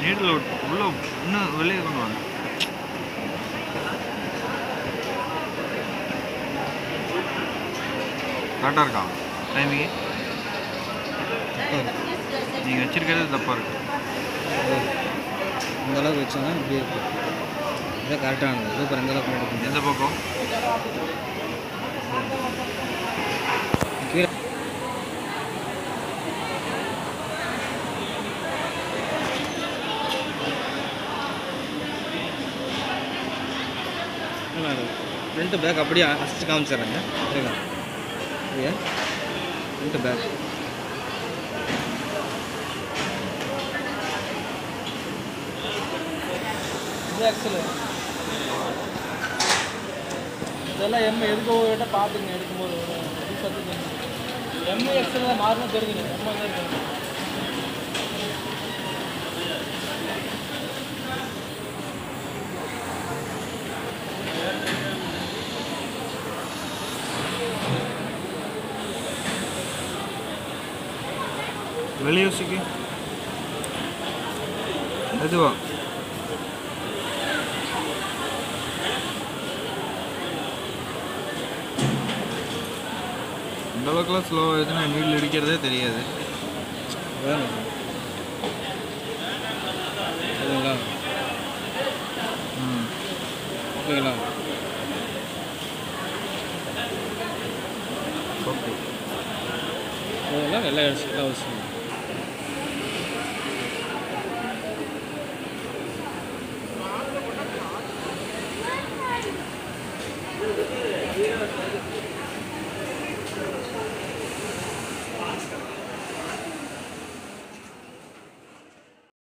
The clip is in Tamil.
நீடில் உள்ள இன்னும் வெளியே கொண்டு வாங்க கரெக்டாக இருக்கா டைமிங்கு நீங்கள் வச்சிருக்கிறது தப்பாக இருக்கு இந்த அளவுக்கு வச்சோன்னா இப்படி இருக்கு இதான் கரெக்டானது இது பாரு இந்த அளவுக்கு எடுக்கணும் எந்த பக்கம் கீழே ஃப்ரண்ட்டு பேக் அப்படியே ஃபஸ்ட்டு காமிச்சிடுறேங்க சரிங்களா சரியா ஃப்ரண்ட்டு பேக் இது ஆக்சுவலு இதெல்லாம் எம் எதுக்கு கிட்ட பார்த்துங்க எடுக்கும்போது ஒரு சத்து எம் எக்ஸல் மாறினா தெரிஞ்சுங்க எம் தான் இருக்கு வெளியே யோசிக்கு மெதுவா இந்த அளவுக்குலாம் ஸ்லோ ஆயிடுச்சுன்னா நீடில் இடிக்கிறதே தெரியாது வேணும் சரிங்களா ம் ஓகேங்களா ஓகே அதெல்லாம் எல்லாம் அடிச்சு எல்லாம் வச்சு